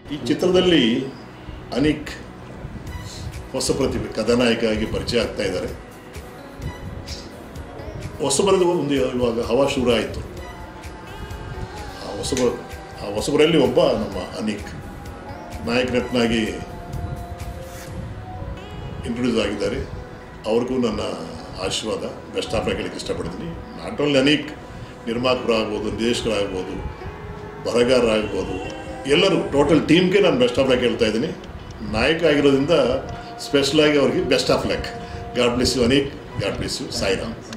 ಈ ಚಿತ್ರದಲ್ಲಿ ಅನಿಕ್ ಹೊಸ ಪ್ರತಿಭೆ ಕಥಾನಾಯಕ ಆಗಿ ಪರಿಚಯ ಆಗ್ತಾ ಇದ್ದಾರೆ ಹೊಸಬರದ ಒಂದು ಇವಾಗ ಹವಾ ಶುರು ಆಯಿತು ಆ ಹೊಸಬ ಆ ಹೊಸಬರಲ್ಲಿ ಒಬ್ಬ ನಮ್ಮ ಅನಿಕ್ ನಾಯಕ ನಟನಾಗಿ ಇಂಟ್ರೊಡ್ಯೂಸ್ ಆಗಿದ್ದಾರೆ ಅವ್ರಿಗೂ ನನ್ನ ಆಶೀರ್ವಾದ ಬೆಸ್ಟ್ ಆಫ್ ಹೇಳಕ್ಕೆ ಇಷ್ಟಪಡ್ತೀನಿ ನಾಟ್ ಓನ್ಲಿ ಅನೇಕ್ ನಿರ್ಮಾಪಕರಾಗ್ಬೋದು ನಿರ್ದೇಶಕರಾಗ್ಬೋದು ಬರಗಾರರಾಗ್ಬೋದು ಎಲ್ಲರೂ ಟೋಟಲ್ ಟೀಮ್ಗೆ ನಾನು ಬೆಸ್ಟ್ ಆಫ್ ಲ್ಯಾಕ್ ಹೇಳ್ತಾ ಇದ್ದೀನಿ ನಾಯಕ ಆಗಿರೋದ್ರಿಂದ ಸ್ಪೆಷಲಾಗಿ ಅವ್ರಿಗೆ best of luck God bless you ಅನೇಕ್ ಗಾಡ್ ಬ್ಲೆಸ್ ಯು ಸಾಯಿರಾಮ್